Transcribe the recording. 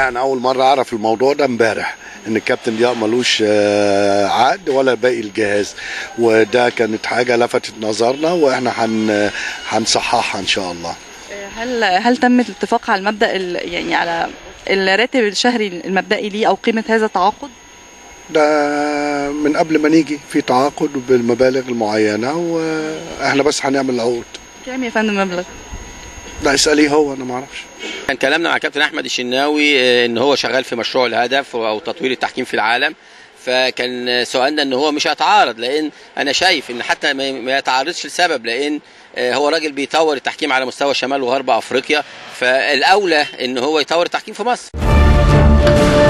الحقيقه انا اول مره اعرف الموضوع ده امبارح ان الكابتن ضياء ملوش آه، عقد ولا باقي الجهاز وده كانت حاجه لفتت نظرنا واحنا هن هنصححها ان شاء الله هل هل تم الاتفاق على المبدا ال- يعني على الراتب الشهري المبدئي ليه او قيمه هذا التعاقد؟ ده من قبل ما نيجي في تعاقد بالمبالغ المعينه واحنا بس هنعمل العقود كام يا فندم مبلغ؟ لا اساليه هو انا ما اعرفش كان كلامنا مع كابتن احمد الشناوي آه، ان هو شغال في مشروع الهدف او تطوير التحكيم في العالم فكان سؤالنا ان هو مش هيتعارض لان انا شايف ان حتى ما ما يتعارضش لسبب لان آه، هو راجل بيطور التحكيم على مستوى شمال وغرب افريقيا فالاولى ان هو يطور التحكيم في مصر